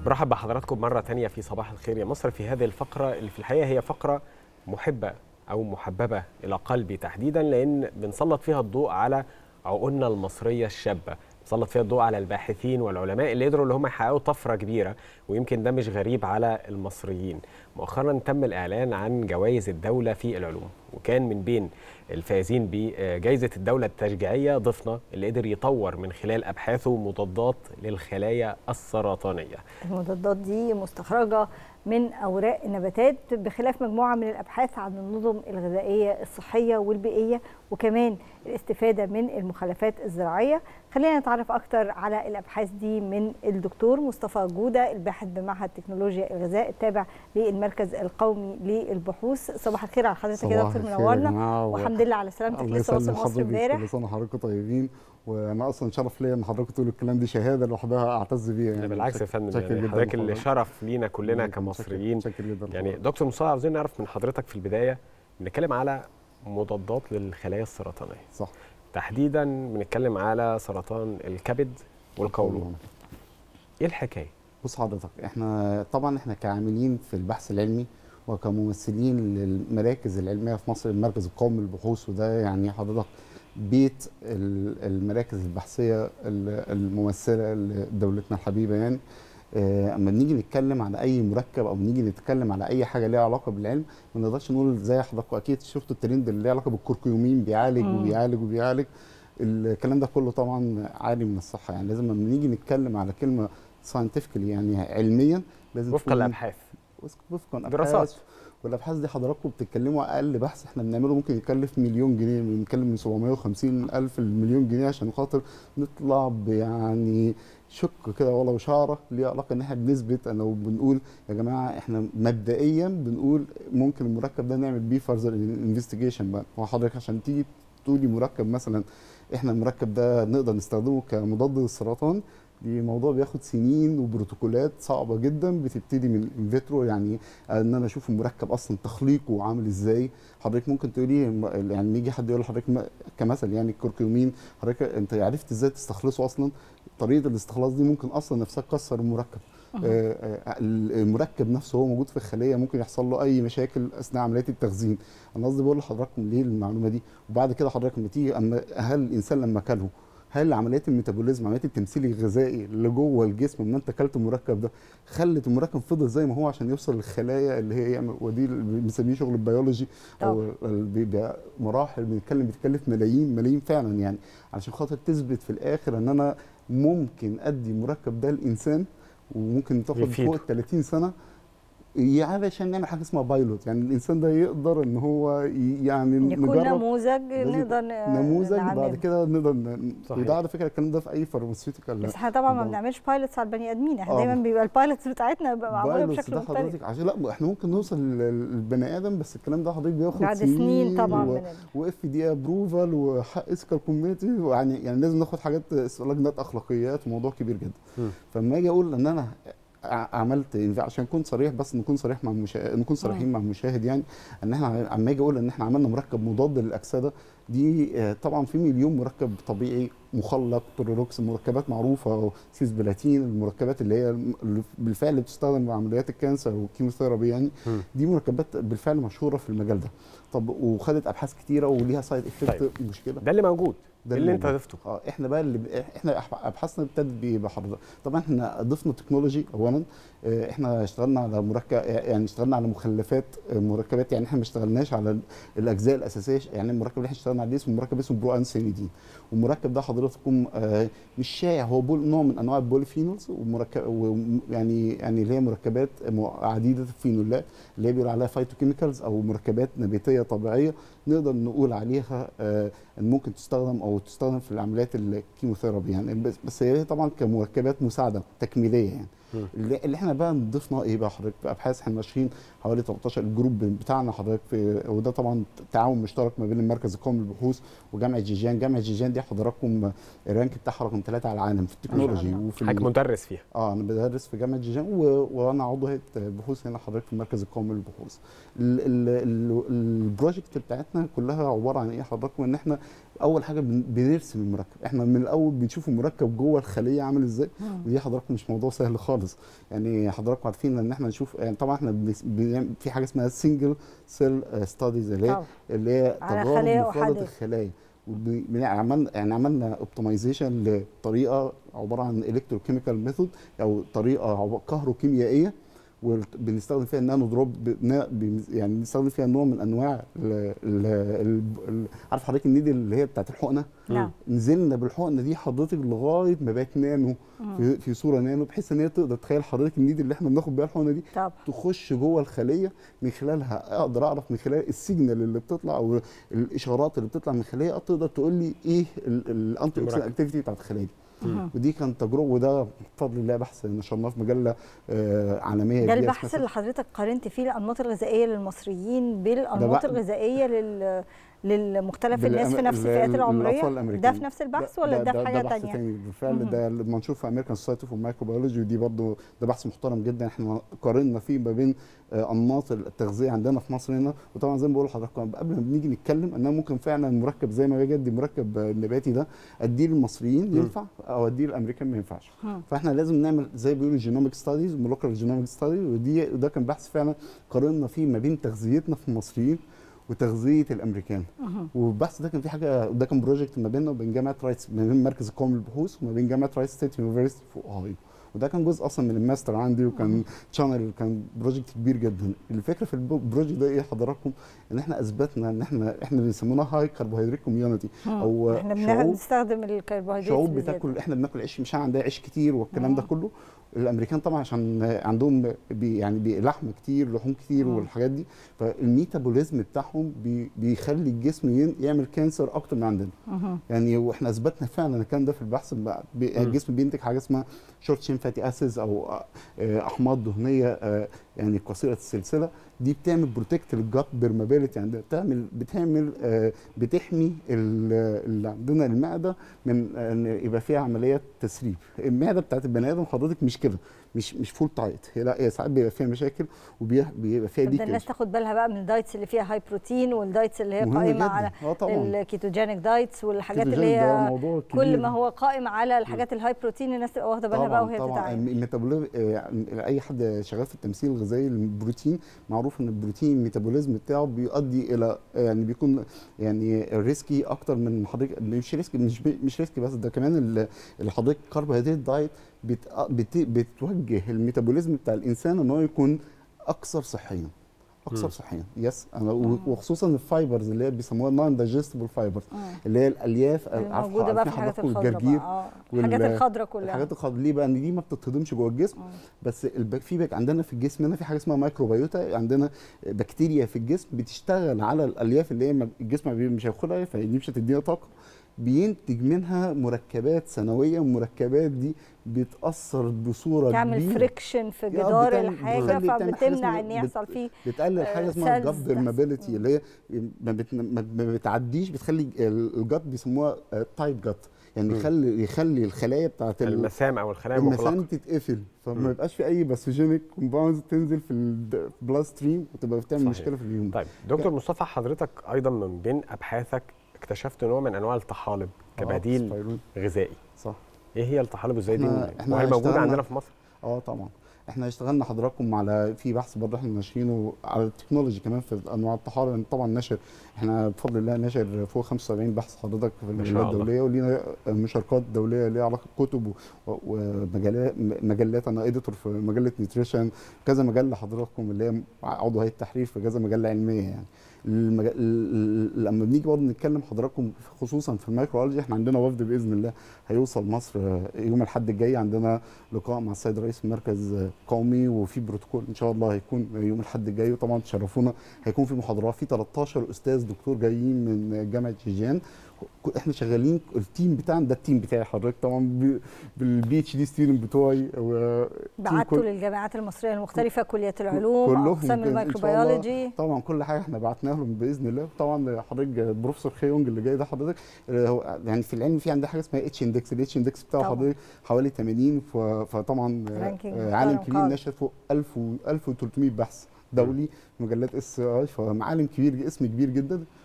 برحب بحضراتكم مرة تانية في صباح الخير يا مصر في هذه الفقرة اللي في الحقيقة هي فقرة محبة أو محببة إلى قلبي تحديدا لأن بنسلط فيها الضوء على عقولنا المصرية الشابة بنسلط فيها الضوء على الباحثين والعلماء اللي قدروا اللي هم يحققوا طفرة كبيرة ويمكن ده مش غريب على المصريين مؤخرا تم الإعلان عن جوائز الدولة في العلوم وكان من بين الفائزين بجائزة الدولة التشجيعية ضيفنا اللي قدر يطور من خلال أبحاثه مضادات للخلايا السرطانية المضادات دي مستخرجة من أوراق النباتات بخلاف مجموعة من الأبحاث عن النظم الغذائية الصحية والبيئية وكمان الاستفادة من المخلفات الزراعية خلينا نتعرف أكتر على الأبحاث دي من الدكتور مصطفى جودة الباحث بمعهد تكنولوجيا الغذاء التابع للمركز القومي للبحوث صباح الخير على حضرتك يا دكتور منورنا والحمد لله على سلامتك لسه واصل مصر امبارح كل سنه وحضراتكم طيبين وانا اصلا شرف ليا ان حضرتك تقول الكلام دي شهاده لوحدها اعتز بيها يعني بالعكس يا فندم يعني حضرتك اللي شرف لينا كلنا كمصريين شكر جدا يعني دكتور مصطفى عاوزين نعرف من حضرتك في البدايه بنتكلم على مضادات للخلايا السرطانيه صح تحديدا بنتكلم على سرطان الكبد والقولون ايه الحكايه بص حضرتك احنا طبعا احنا كعاملين في البحث العلمي وكممثلين للمراكز العلميه في مصر المركز القومي للبحوث وده يعني حضرتك بيت المراكز البحثيه الممثله لدولتنا الحبيبه يعني اما نيجي نتكلم على اي مركب او نيجي نتكلم على اي حاجه ليها علاقه بالعلم ما نقدرش نقول زي حضرتك اكيد شفتوا الترند اللي ليه علاقه بالكركيومين بيعالج مم. وبيعالج وبيعالج الكلام ده كله طبعا عالي من الصحه يعني لازم لما نيجي نتكلم على كلمه ساينتفكلي يعني علميا لازم وفقا للابحاث وفقا دراسات والابحاث دي حضراتكم بتتكلموا اقل بحث احنا بنعمله ممكن يكلف مليون جنيه بنتكلم من 750 الف المليون جنيه عشان خاطر نطلع يعني شك كده ولو شعره ليها علاقه ان احنا بنثبت لو بنقول يا جماعه احنا مبدئيا بنقول ممكن المركب ده نعمل بيه فارزر انفستيجيشن بقى وحضرتك عشان تيجي تقولي مركب مثلا احنا المركب ده نقدر نستخدمه كمضاد للسرطان دي موضوع بياخد سنين وبروتوكولات صعبه جدا بتبتدي من الانفيترو يعني ان انا اشوف المركب اصلا تخليقه عامل ازاي حضرتك ممكن تقولي يعني يجي حد يقول لحضرتك كمثل يعني الكركيومين حضرتك انت عرفت ازاي تستخلصه اصلا طريقه الاستخلاص دي ممكن اصلا نفسها تكسر المركب آه المركب نفسه هو موجود في الخليه ممكن يحصل له اي مشاكل اثناء عمليات التخزين انا قصدي بقول لحضراتكم ليه المعلومه دي وبعد كده حضرتك لما تيجي اما هل الانسان لما كله هل عمليات الميتابوليزم عمليات التمثيل الغذائي اللي جوه الجسم لما انت اكلت المركب ده خلت المركب فضل زي ما هو عشان يوصل للخلايا اللي هي يعمل ودي اللي بنسميه شغل البيولوجي او مراحل بنتكلم بتكلف ملايين ملايين فعلا يعني علشان خاطر تثبت في الاخر ان انا ممكن ادي المركب ده للانسان وممكن تاخد فوق ال 30 سنه يعني عشان نعمل حاجه اسمها بايلوت يعني الانسان ده يقدر ان هو يعني يكون نجرب نموذج نقدر نموذج بعد كده نقدر وده على فكره الكلام ده في اي فارماسيوتيكال بس احنا طبعا ما بنعملش بايلوتس على البني ادمين احنا آه. دايما بيبقى البايلوتس بتاعتنا بيبقى معموله بشكل مختلف عشان لا احنا ممكن نوصل للبني ادم بس الكلام ده حضرتك بياخد بعد سنين, سنين طبعا و... واف دي ابروفال وحق اسكال كوميونتي يعني يعني لازم ناخد حاجات لجنات اخلاقيات وموضوع كبير جدا فلما اجي اقول ان انا عملت عشان نكون صريح بس نكون صريح مع المشاهد نكون صريحين مع المشاهد يعني ان احنا اما اجي اقول ان احنا عملنا مركب مضاد للاكسده دي طبعا في مليون مركب طبيعي مخلق تورولوكس مركبات معروفه سيس بلاتين المركبات اللي هي بالفعل بتستخدم في عمليات الكانسر والكيموثيرابي يعني م. دي مركبات بالفعل مشهوره في المجال ده طب وخدت ابحاث كتيره وليها سايد افكت طيب. مشكله ده اللي موجود ده اللي انت ضفته اه احنا بقى اللي احنا ابحاثنا ابتدت بايه بحضرتك طبعا احنا ضفنا تكنولوجي اولا احنا اشتغلنا على مركب يعني اشتغلنا على مخلفات مركبات يعني احنا ما اشتغلناش على الاجزاء الاساسيه يعني المركب اللي احنا اشتغلنا عليه اسمه مركب اسمه برو انسينيدين والمركب ده حضراتكم آه مش شائع هو بول نوع من انواع البوليفينولز ومركب يعني يعني اللي هي مركبات عديده الفينولات اللي هي بيقول عليها فايتوكيميكالز او مركبات نباتيه طبيعيه نقدر نقول عليها آه ان ممكن تستخدم او تستخدم في العمليات الكيموثيرابي يعني بس هي طبعا كمركبات مساعده تكميليه يعني اللي احنا بقى ضفنا ايه بقى حضرتك في ابحاث احنا ماشيين حوالي 13 الجروب بتاعنا حضرتك في وده طبعا تعاون مشترك ما بين المركز القومي للبحوث وجامعه جيجان جامعه جيجان دي حضراتكم الرانك بتاعها رقم ثلاثه على العالم في التكنولوجي وفي حضرتك مدرس فيها اه انا بدرس في جامعه جيجان و... وانا عضو هيئه بحوث هنا حضرتك في المركز القومي للبحوث البروجكت بتاعتنا كلها عباره عن ايه حضراتكم ان احنا اول حاجه بنرسم المركب احنا من الاول بنشوف المركب جوه الخليه عامل ازاي ودي حضراتكم مش موضوع سهل خالص خالص يعني حضراتكم عارفين ان احنا نشوف يعني طبعا احنا بنس- بنعمل في حاجه اسمها سنجل سيل ستاديز اللي هي طبعا. اللي هي على تجارب خلايا مفردة أحادية. الخلايا وب- بن- عملنا يعني عملنا اوبتمايزيشن لطريقه عباره عن الكتروكيميكال ميثود او طريقه عب- كهروكيميائيه وبنستخدم فيها النانو دروب بن- بن- يعني بنستخدم فيها نوع من انواع ال ال ال ال عارف حضرتك النيدل اللي هي بتاعت الحقنه نعم نزلنا بالحقنه دي حضرتك لغايه ما بقت نانو في, في صوره نانو بحيث ان هي تقدر تخيل حضرتك النيدل اللي احنا بناخد بيها الحقنه دي طبعا تخش جوه الخليه من خلالها اقدر اعرف من خلال السيجنال اللي بتطلع او الاشارات اللي بتطلع من الخليه تقدر تقول لي ايه الانتي اوكسيدنت المركب. اكتيفيتي بتاعت الخليه دي مهم. ودي كانت تجربه وده بفضل الله بحث نشرناه في مجله آه، عالميه ده كبيرة البحث اسمها اللي حضرتك قارنت فيه الانماط الغذائيه للمصريين بالانماط بقى- الغذائيه لل للمختلف بالأم- الناس في نفس ال- الفئات ال- العمريه الأطفال ده الأمريكان. في نفس البحث ولا ده, في حاجه ده بحث تانية تاني بالفعل مهم. ده منشور في امريكان سوسايتي فور مايكروبيولوجي ودي برضو ده بحث محترم جدا احنا قارنا فيه ما بين آه، انماط التغذيه عندنا في مصر هنا وطبعا زي ما بقول لحضراتكم قبل ما بنيجي نتكلم ان انا ممكن فعلا مركب زي ما باجي ادي مركب آه، نباتي ده اديه للمصريين ينفع او اديه للامريكان ما ينفعش مم. فاحنا لازم نعمل زي بيقولوا جينوميك ستاديز مولكيولر جينوميك ستادي ودي وده كان بحث فعلا قارنا فيه ما بين تغذيتنا في المصريين وتغذيه الامريكان مهم. والبحث ده كان في حاجه ده كان بروجكت ما بيننا وبين جامعه رايتس ما بين مركز القومي للبحوث وما بين جامعه رايتس ستيت يونيفرستي في اوهايو وده كان جزء اصلا من الماستر عندي وكان شانل كان بروجكت كبير جدا الفكره في البروجكت ده ايه حضراتكم ان احنا اثبتنا ان احنا احنا بنسموها هاي كربوهيدرات كوميونتي او احنا بن- شعوب بنستخدم الكربوهيدرات شعوب بزيادة. بتاكل احنا بناكل عيش مش عندها عيش كتير والكلام ده مم. كله الامريكان طبعا عشان عندهم بي يعني بي لحم كتير لحوم كتير مم. والحاجات دي فالميتابوليزم بتاعهم بي بيخلي الجسم ين- يعمل كانسر اكتر من عندنا مهم. يعني واحنا اثبتنا فعلا الكلام ده في البحث بقى- بي- مم. الجسم بينتج حاجه اسمها شورت تشين فاتي اسيدز او آه، احماض دهنيه آه، يعني قصيره السلسله دي بتعمل بروتكت للجات بيرمابيلتي عندنا بتعمل بتعمل آه، بتحمي ال- اللي عندنا المعده من ان يبقى فيها عمليات تسريب المعده بتاعت البني ادم حضرتك مش كده مش مش فول تايت هي لا هي ساعات بيبقى فيها مشاكل وبيبقى فيها طب ده الناس ليكج تاخد بالها بقى من الدايتس اللي فيها هاي بروتين والدايتس اللي هي مهم قائمه جدا. على اه طبعا الكيتوجينيك دايتس والحاجات اللي الكيتوجين ده هي موضوع كل كبير. ما هو قائم على الحاجات الهاي بروتين الناس تبقى واخده بالها بقى وهي طبعا بتتعامل الميتابوليزم اي حد شغال في التمثيل الغذائي للبروتين معروف ان البروتين الميتابوليزم بتاعه بيؤدي الى يعني بيكون يعني ريسكي اكتر من حضرتك مش ريسكي مش مش ريسكي بس ده كمان ال- اللي حضرتك كربوهيدرات دايت بت بت بتوجه الميتابوليزم بتاع الانسان ان هو يكون اكثر صحيا اكثر مم. صحيا يس انا و- وخصوصا الفايبرز اللي هي بيسموها نون دايجستبل فايبرز مم. اللي هي الالياف عارفة- موجوده بقى في عارفين الحاجات حضراتكم الخضراء الجرجير بقى اه وال- الحاجات الخضراء كلها الحاجات الخضراء ليه بقى ان دي ما بتتصدمش جوه الجسم مم. بس الب... في بك عندنا في الجسم هنا في حاجه اسمها مايكروبيوتا عندنا بكتيريا في الجسم بتشتغل على الالياف اللي هي ما- الجسم ما بي- مش هياخدها فدي مش هتدينا طاقه بينتج منها مركبات سنويه والمركبات دي بتاثر بصوره تعمل كبيره فريكشن في يا جدار بتعمل- الحاجه بتخلي- بتعمل حاجة فبتمنع اسمها- ان بت- يحصل فيه بتقلل حاجه آه، اسمها cells جاب تحصل. بيرمابيلتي اللي هي ما, بت... ما ما بتعديش بتخلي ال- الجات بيسموها تايت جات يعني مم. يخلي يخلي الخلايا بتاعت ال- المسام او الخلايا المسام المغلقه تتقفل مم. فما يبقاش في اي باثوجينيك كومباوندز تنزل في البلاد ستريم وتبقى بتعمل صحيح. مشكله في اليوم طيب دكتور مصطفى حضرتك ايضا من بين ابحاثك اكتشفت نوع من انواع الطحالب كبديل سبايرون. غذائي صح ايه هي الطحالب ازاي دي إحنا- إحنا وهل موجوده اشتغلنا- عندنا في مصر اه طبعا احنا اشتغلنا حضراتكم على في بحث برضه احنا ناشرينه على التكنولوجي كمان في انواع الطحالب لان طبعا نشر احنا بفضل الله نشر فوق 75 بحث حضرتك في ما المجلات شاء الله. الدوليه ولينا مشاركات دوليه ليها علاقه بكتب و- ومجالات مجلات انا اديتور في مجله نيوتريشن كذا مجله حضراتكم اللي هي عضو هيئه التحرير في كذا مجله علميه يعني المج... ال- ال- لما بنيجي برضه نتكلم حضراتكم خصوصا في الميكروالجي احنا عندنا وفد باذن الله هيوصل مصر يوم الاحد الجاي عندنا لقاء مع السيد رئيس مركز قومي وفي بروتوكول ان شاء الله هيكون يوم الاحد الجاي وطبعا تشرفونا هيكون في محاضرات في 13 استاذ دكتور جايين من جامعه جيجان احنا شغالين التيم بتاعنا ده التيم بتاعي حضرتك طبعا بالبي اتش دي ستودنت بتوعي و بعتوا كل- للجامعات المصريه المختلفه كليات العلوم كلهم اقسام بإذن- إن شاء الله. الميكروبيولوجي طبعا كل حاجه احنا بعتناها لهم باذن الله طبعا حضرتك بروفيسور خيونج اللي جاي ده حضرتك آه، هو يعني في العلم في عندنا حاجه اسمها اتش اندكس الاتش اندكس بتاعه طبعا. حضرتك حوالي 80 ف- فطبعا آه، رانكينج آه، عالم محترم كبير خالص. نشر فوق 1000 و 1300 بحث دولي في مجلات اس اي فمعالم كبير اسم كبير جدا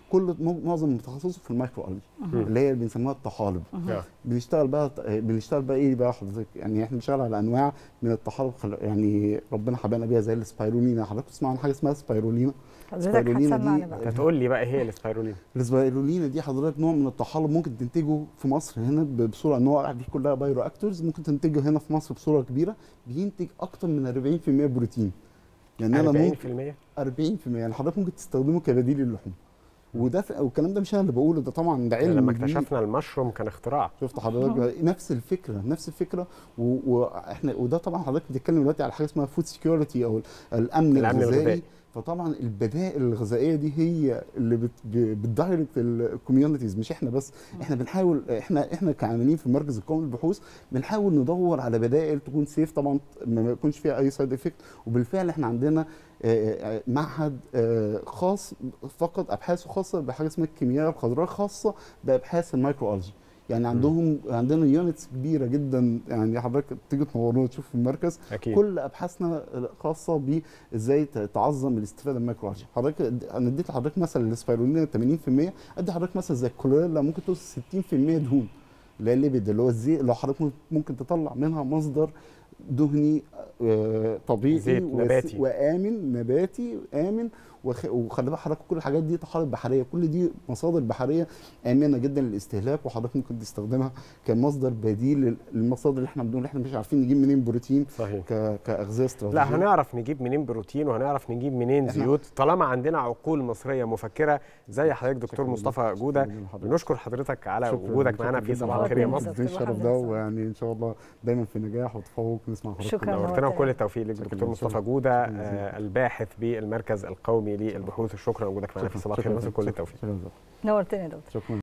كل م- معظم تخصصه في المايكرو الجي اللي هي اللي بنسميها الطحالب آه. بنشتغل بقى بنشتغل بقى ايه بقى حضرتك يعني احنا بنشتغل على انواع من الطحالب خل... يعني ربنا حبانا بيها زي السبايرولينا حضرتك تسمع عن حاجه اسمها سبايرولينا حضرتك سبايرولينا دي- هتسمعنا بقى انت تقول لي بقى ايه هي السبايرولين السبايرولينا دي حضرتك نوع من الطحالب ممكن تنتجه في مصر هنا ب- بصوره انواع دي كلها بايرو اكتورز ممكن تنتجه هنا في مصر بصوره كبيره بينتج اكتر من 40% بروتين يعني انا ممكن 40% 40% يعني حضرتك ممكن تستخدمه كبديل للحوم وده ف... والكلام ده مش انا اللي بقوله ده طبعا ده علم لما جديد. اكتشفنا المشروم كان اختراع شفت حضرتك نفس الفكره نفس الفكره و- واحنا وده طبعا حضرتك بتتكلم دلوقتي على حاجه اسمها فود سكيورتي او الامن, الأمن الغذائي الغذائي. فطبعا البدائل الغذائيه دي هي اللي بت- ب- بتدايركت الكوميونيتيز مش احنا بس احنا بنحاول احنا احنا كعاملين في المركز القومي للبحوث بنحاول ندور على بدائل تكون سيف طبعا ما ما يكونش فيها اي سايد افكت وبالفعل احنا عندنا آه، آه، معهد آه، خاص فقط ابحاثه خاصه بحاجه اسمها الكيمياء الخضراء خاصه بابحاث المايكرو الجي يعني عندهم عندنا يونتس كبيره جدا يعني حضرتك تيجي تنورونا تشوف في المركز اكيد كل ابحاثنا خاصه بازاي تعظم الاستفاده من المايكرو الجي حضرتك انا اديت لحضرتك مثلا السبايرولينا 80% ادي حضرتك مثلا زي الكلوريلا ممكن توصل 60% دهون اللي هي الليبيد اللي هو الزيت اللي حضرتك ممكن- ممكن تطلع منها مصدر دهني آه، طبيعي زيت وس- نباتي. وامن نباتي امن وخ- وخلي بالك حضرتك كل الحاجات دي طحالب بحريه كل دي مصادر بحريه امنه جدا للاستهلاك وحضرتك ممكن تستخدمها كمصدر بديل للمصادر اللي احنا بنقول احنا مش عارفين نجيب منين بروتين صحيح ك- كاغذيه استراتيجيه لا هنعرف نجيب منين بروتين وهنعرف نجيب منين إحنا- زيوت طالما عندنا عقول مصريه مفكره زي حضرتك دكتور شكراً مصطفى جداً. جوده شكراً لحضرتك. بنشكر حضرتك على شكراً- وجودك معنا شكراً في جداً صباح لحضرتك. الخير يا جداً. مصر دكتور الشرف ده ويعني ان شاء الله دايما في نجاح وتفوق نسمع حضرتك شكراً. نورتنا وكل نورتنا. التوفيق لك شكراً دكتور جزيلاً. مصطفى جوده شكراً جزيلاً. آه، الباحث بالمركز القومي للبحوث شكرا لوجودك معنا في صباح الخير يا مصر كل التوفيق شكرا نورتنا يا دكتور شكرا